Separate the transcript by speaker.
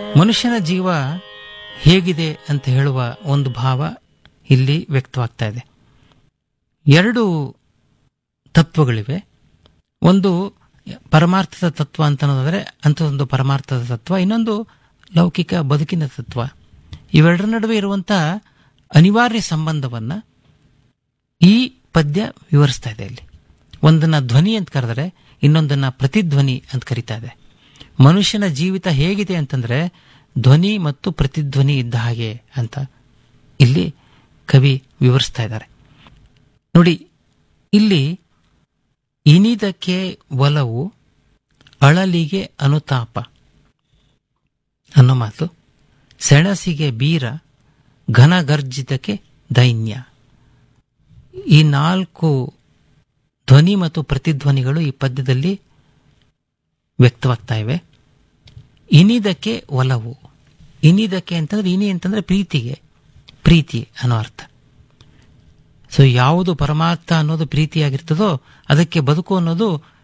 Speaker 1: ಮನುಷ್ಯನ ಜೀವ ಹೇಗಿದೆ ಅಂತ ಹೇಳುವ ಒಂದು ಭಾವ ಇಲ್ಲಿ ವ್ಯಕ್ತವಾಗ್ತಾ ಇದೆ ಎರಡು ತತ್ವಗಳಿವೆ ಒಂದು ಪರಮಾರ್ಥದ ತತ್ವ ಅಂತ ಅನ್ನೋದಾದ್ರೆ ಅಂಥದ್ದೊಂದು ಪರಮಾರ್ಥದ ತತ್ವ ಇನ್ನೊಂದು ಲೌಕಿಕ ಬದುಕಿನ ತತ್ವ ಇವೆರಡರ ನಡುವೆ ಇರುವಂತಹ ಅನಿವಾರ್ಯ ಸಂಬಂಧವನ್ನ ಈ ಪದ್ಯ ವಿವರಿಸ್ತಾ ಇದೆ ಇಲ್ಲಿ ಒಂದನ್ನ ಧ್ವನಿ ಅಂತ ಕರೆದರೆ ಇನ್ನೊಂದನ್ನ ಪ್ರತಿಧ್ವನಿ ಅಂತ ಕರಿತಾ ಇದೆ ಮನುಷ್ಯನ ಜೀವಿತ ಹೇಗಿದೆ ಅಂತಂದ್ರೆ ಧ್ವನಿ ಮತ್ತು ಪ್ರತಿಧ್ವನಿ ಇದ್ದ ಹಾಗೆ ಅಂತ ಇಲ್ಲಿ ಕವಿ ವಿವರಿಸ್ತಾ ಇದ್ದಾರೆ ನೋಡಿ ಇಲ್ಲಿ ಇನಿದಕ್ಕೆ ಒಲವು ಅಳಲಿಗೆ ಅನುತಾಪ ಅನ್ನೋ ಮಾತು ಸೆಣಸಿಗೆ ಬೀರ ಘನಗರ್ಜಿತಕ್ಕೆ ದೈನ್ಯ ಈ ನಾಲ್ಕು ಧ್ವನಿ ಮತ್ತು ಪ್ರತಿಧ್ವನಿಗಳು ಈ ಪದ್ಯದಲ್ಲಿ ವ್ಯಕ್ತವಾಗ್ತಾ ಇವೆ ಇನಿದಕ್ಕೆ ಒಲವು ಇನಿದಕ್ಕೆ ಅಂತಂದ್ರೆ ಇನಿ ಅಂತಂದ್ರೆ ಪ್ರೀತಿಗೆ ಪ್ರೀತಿ ಅನ್ನೋ ಅರ್ಥ ಸೊ ಯಾವುದು ಪರಮಾರ್ಥ ಅನ್ನೋದು ಪ್ರೀತಿಯಾಗಿರ್ತದೋ ಅದಕ್ಕೆ ಬದುಕು ಅನ್ನೋದು